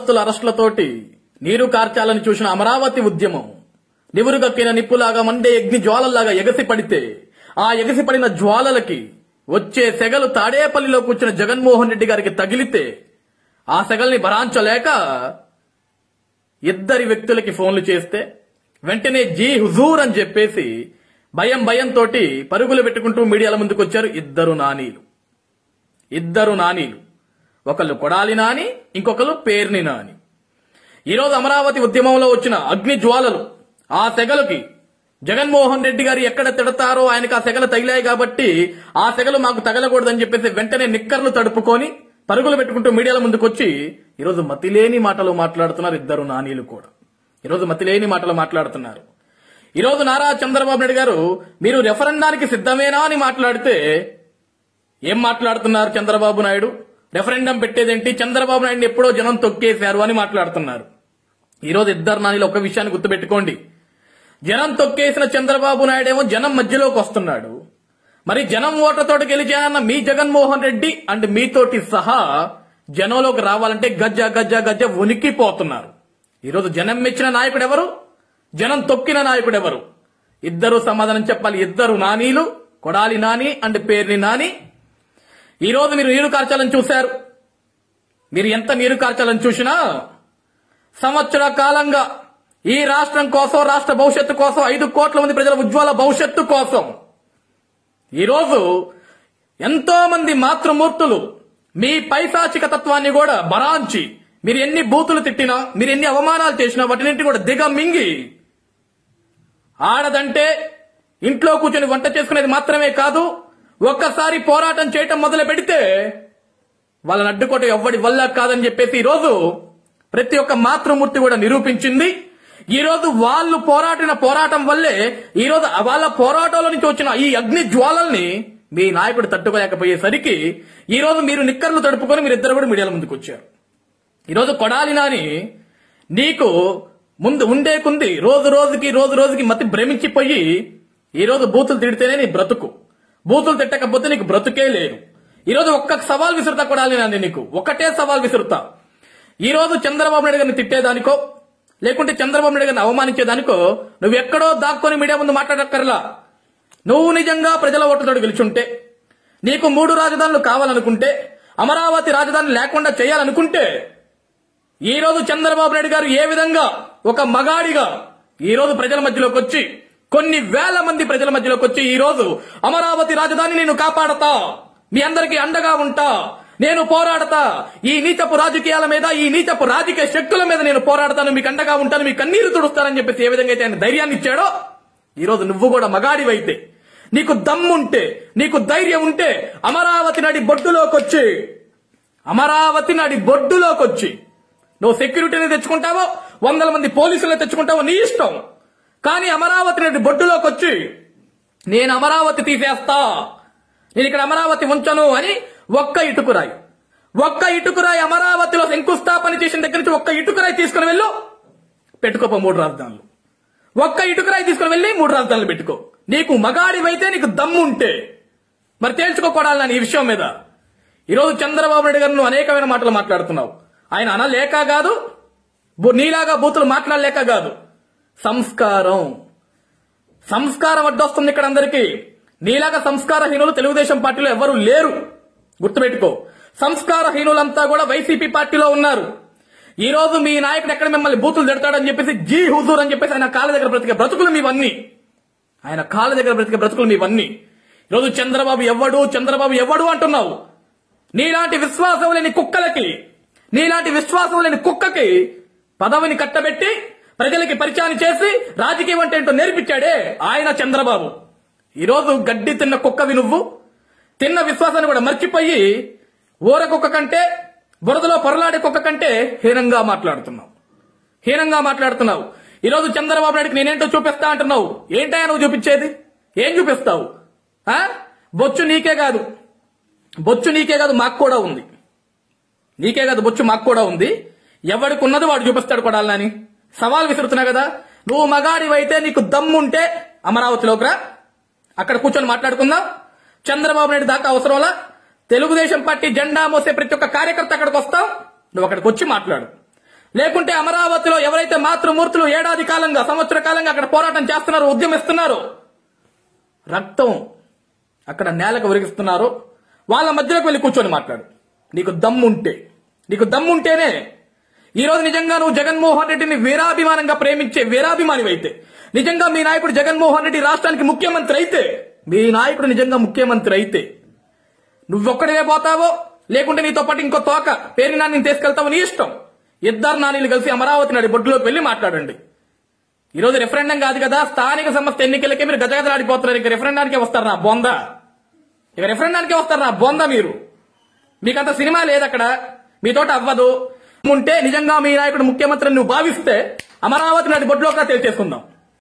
ఉద్యోగస్తుల అరెస్టులతోటి నీరు కార్చాలని చూసిన అమరావతి ఉద్యమం నివురుగక్కిన నిప్పులాగా మండే అగ్ని జ్వాలల్లాగా ఎగసి పడితే ఆ ఎగసి పడిన జ్వాలలకి వచ్చే సెగలు తాడేపల్లిలో కూర్చున్న జగన్మోహన్ రెడ్డి గారికి తగిలితే ఆ సెగల్ని భరాంచలేక ఇద్దరి వ్యక్తులకి ఫోన్లు చేస్తే వెంటనే జీ హుజూర్ అని చెప్పేసి భయం భయంతో పరుగులు పెట్టుకుంటూ మీడియాల ముందుకు వచ్చారు ఇద్దరు నానీలు ఇద్దరు నానీలు ఒకళ్ళు కొడాలి నాని ఇంకొకరు పేర్ని నాని ఈరోజు అమరావతి ఉద్యమంలో వచ్చిన అగ్ని జ్వాలలు ఆ సెగలకి జగన్మోహన్ రెడ్డి గారు ఎక్కడ తిడతారో ఆయనకు ఆ సెగలు తగిలాయి కాబట్టి ఆ సెగలు మాకు తగలకూడదని చెప్పేసి వెంటనే నిక్కర్లు తడుపుకొని పరుగులు పెట్టుకుంటూ మీడియాల ముందుకు వచ్చి ఈరోజు మతిలేని మాటలు మాట్లాడుతున్నారు ఇద్దరు నానీలు కూడా ఈరోజు మతిలేని మాటలు మాట్లాడుతున్నారు ఈరోజు నారా చంద్రబాబు నాయుడు గారు మీరు రెఫరెండానికి సిద్ధమేనా అని మాట్లాడితే ఏం మాట్లాడుతున్నారు చంద్రబాబు నాయుడు రెఫరెండం పెట్టేదేంటి చంద్రబాబు నాయుడు ఎప్పుడో జనం తొక్కేశారు అని మాట్లాడుతున్నారు ఈరోజు ఇద్దరు నానిలో ఒక విషయాన్ని గుర్తుపెట్టుకోండి జనం తొక్కేసిన చంద్రబాబు నాయుడు ఏమో జనం మధ్యలోకి వస్తున్నాడు మరి జనం ఓట్లతోటి గెలిచానన్న మీ జగన్మోహన్ రెడ్డి అండ్ మీతోటి సహా జనంలోకి రావాలంటే గజ్జ గజ్జ గజ్జ ఉనికిపోతున్నారు ఈరోజు జనం మెచ్చిన నాయకుడు ఎవరు జనం తొక్కిన నాయకుడు ఎవరు ఇద్దరు సమాధానం చెప్పాలి ఇద్దరు నానీలు కొడాలి నాని అండ్ పేర్ని నాని ఈ రోజు మీరు నీరు కార్చాలని చూశారు మీరు ఎంత నీరు కార్చాలని చూసినా సంవత్సర కాలంగా ఈ రాష్ట్రం కోసం రాష్ట్ర భవిష్యత్తు కోసం ఐదు కోట్ల మంది ప్రజల ఉజ్వల భవిష్యత్తు కోసం ఈరోజు ఎంతో మంది మాతృమూర్తులు మీ పైశాచిక తత్వాన్ని కూడా బరాంచి మీరు ఎన్ని బూతులు తిట్టినా మీరు ఎన్ని అవమానాలు చేసినా వాటినింటి కూడా దిగమింగి ఆడదంటే ఇంట్లో కూర్చొని వంట చేసుకునేది మాత్రమే కాదు ఒక్కసారి పోరాటం చేయటం మొదలు పెడితే వాళ్ళని అడ్డుకోవటం ఎవ్వడి వల్ల కాదని చెప్పేసి ఈరోజు ప్రతి ఒక్క మాతృమూర్తి కూడా నిరూపించింది ఈ రోజు వాళ్ళు పోరాడిన పోరాటం వల్లే ఈ రోజు వాళ్ళ పోరాటంలో నుంచి వచ్చిన ఈ అగ్ని జ్వాలల్ని మీ నాయకుడు తట్టుకోలేకపోయేసరికి ఈ రోజు మీరు నిక్కర్లు తడుపుకొని మీరిద్దరు కూడా మీడియాల ముందుకు వచ్చారు ఈరోజు కొడాలి నాని నీకు ముందు ఉండే కుంది రోజు రోజుకి రోజు రోజుకి మతి భ్రమించిపోయి ఈ రోజు బూతులు తిడితేనే నీ బ్రతుకు బూతులు తిట్టకపోతే నీకు బ్రతుకే లేదు ఈ రోజు ఒక్క సవాల్ విసురుతా కొడాలి నాని నీకు ఒకటే సవాల్ విసురుతా ఈ రోజు చంద్రబాబు నాయుడు గారిని తిట్టేదానికో లేకుంటే చంద్రబాబు నాయుడు గారిని అవమానించేదానికో నువ్వు ఎక్కడో దాక్కొని మీడియా ముందు మాట్లాడక్కర్లా నువ్వు నిజంగా ప్రజల ఓట్లతో గెలుచుంటే నీకు మూడు రాజధానులు కావాలనుకుంటే అమరావతి రాజధాని లేకుండా చేయాలనుకుంటే ఈ రోజు చంద్రబాబు నాయుడు గారు ఏ విధంగా ఒక మగాడిగా ఈ రోజు ప్రజల మధ్యలోకి వచ్చి కొన్ని వేల మంది ప్రజల మధ్యలోకి వచ్చి ఈ రోజు అమరావతి రాజధాని నేను కాపాడతా మీ అందరికీ అండగా ఉంటా నేను పోరాడతా ఈ నీచపు రాజకీయాల మీద ఈ నీచపు రాజకీయ శక్తుల మీద నేను పోరాడతాను మీకు అండగా ఉంటాను మీ కన్నీరు తుడుస్తానని చెప్పేసి ఏ విధంగా అయితే ఆయన ధైర్యాన్ని ఇచ్చాడో ఈ రోజు నువ్వు కూడా మగాడివైతే నీకు దమ్ముంటే నీకు ధైర్యం ఉంటే అమరావతి నడి బొడ్డులోకి వచ్చి అమరావతి నడి బొడ్డులోకి వచ్చి నువ్వు సెక్యూరిటీని తెచ్చుకుంటావో వందల మంది పోలీసులు తెచ్చుకుంటావో నీ ఇష్టం కానీ అమరావతి నడి బొడ్డులోకి వచ్చి నేను అమరావతి తీసేస్తా నేను ఇక్కడ అమరావతి ఉంచను అని ఒక్క ఇటుకురాయి ఒక్క ఇటుకురాయి అమరావతిలో శంకుస్థాపన చేసిన దగ్గర నుంచి ఒక్క ఇటుకురాయి తీసుకుని వెళ్ళు పెట్టుకోపో మూడు రాజధానులు ఒక్క ఇటుకురాయి తీసుకుని వెళ్ళి మూడు రాజధానులు పెట్టుకో నీకు మగాడివైతే నీకు దమ్ముంటే మరి తేల్చుకోకూడాలి నేను ఈ విషయం మీద ఈరోజు చంద్రబాబు నాయుడు గారు నువ్వు అనేకమైన మాటలు మాట్లాడుతున్నావు ఆయన అనలేక కాదు బు- నీలాగా బూతులు మాట్లాడలేక కాదు సంస్కారం సంస్కారం అడ్డొస్తుంది ఇక్కడ అందరికీ నీలాగా సంస్కారహీనులు తెలుగుదేశం పార్టీలో ఎవరు లేరు గుర్తుపెట్టుకో సంస్కారహీనులంతా కూడా వైసీపీ పార్టీలో ఉన్నారు ఈ రోజు మీ నాయకుడు ఎక్కడ మిమ్మల్ని బూతులు తిడతాడని చెప్పేసి జీ హుజూర్ అని చెప్పేసి ఆయన కాళ్ళ దగ్గర బ్రతికే బ్రతుకులు మీవన్నీ ఆయన కాళ్ళ దగ్గర బ్రతికే బ్రతుకులు మీవన్నీ ఈరోజు చంద్రబాబు ఎవ్వడు చంద్రబాబు ఎవ్వడు అంటున్నావు నీలాంటి విశ్వాసం లేని కుక్కలకి నీలాంటి విశ్వాసం లేని కుక్కకి పదవిని కట్టబెట్టి ప్రజలకి పరిచయం చేసి రాజకీయం అంటే ఏంటో నేర్పించాడే ఆయన చంద్రబాబు ఈరోజు గడ్డి తిన్న కుక్కవి నువ్వు తిన్న విశ్వాసాన్ని కూడా మర్చిపోయి ఊర కుక్క కంటే బురదలో పొరలాడే కుక్క కంటే హీనంగా మాట్లాడుతున్నావు హీనంగా మాట్లాడుతున్నావు ఈరోజు చంద్రబాబు నాయుడికి నేనేంటో చూపిస్తా అంటున్నావు ఏంటయ్యా నువ్వు చూపించేది ఏం చూపిస్తావు ఆ బొచ్చు నీకే కాదు బొచ్చు నీకే కాదు మాకు కూడా ఉంది నీకే కాదు బొచ్చు మాకు కూడా ఉంది ఎవడికి ఉన్నది వాడు చూపిస్తాడు కొడాలని సవాల్ విసురుతున్నా కదా నువ్వు మగాడివైతే నీకు దమ్ముంటే అమరావతిలోకి రా అక్కడ కూర్చొని మాట్లాడుకుందాం చంద్రబాబు నాయుడు దాకా అవసరంలా తెలుగుదేశం పార్టీ జెండా మోసే ప్రతి ఒక్క కార్యకర్త అక్కడికి వస్తావు నువ్వు అక్కడికి వచ్చి మాట్లాడు లేకుంటే అమరావతిలో ఎవరైతే మాతృమూర్తులు ఏడాది కాలంగా సంవత్సర కాలంగా అక్కడ పోరాటం చేస్తున్నారు ఉద్యమిస్తున్నారు రక్తం అక్కడ నేలకు ఒరిగిస్తున్నారు వాళ్ళ మధ్యలోకి వెళ్ళి కూర్చొని మాట్లాడు నీకు దమ్ముంటే నీకు దమ్ముంటేనే ఈ రోజు నిజంగా నువ్వు జగన్మోహన్ రెడ్డిని వీరాభిమానంగా ప్రేమించే వీరాభిమాని అయితే నిజంగా మీ నాయకుడు జగన్మోహన్ రెడ్డి రాష్ట్రానికి ముఖ్యమంత్రి అయితే మీ నాయకుడు నిజంగా ముఖ్యమంత్రి అయితే నువ్వొక్కడివే పోతావో లేకుంటే నీతో పాటు ఇంకో తోక పేరు నాన్ని తీసుకెళ్తావు నీ ఇష్టం ఇద్దరు నాన్నీలు కలిసి అమరావతి నడి బొడ్డులోకి వెళ్లి మాట్లాడండి ఈ రోజు రెఫరెండం కాదు కదా స్థానిక సంస్థ ఎన్నికలకే మీరు గజగజలాడిపోతున్నారు ఇక రెఫరెండానికే వస్తారు నా బొంద ఇక రెఫరెండానికే వస్తారు నా బొంద మీరు మీకంత సినిమా లేదు అక్కడ మీతోటి అవ్వదు ఉంటే నిజంగా మీ నాయకుడు ముఖ్యమంత్రిని నువ్వు భావిస్తే అమరావతి నడి బొడ్లోకి తేల్చేసుకుందాం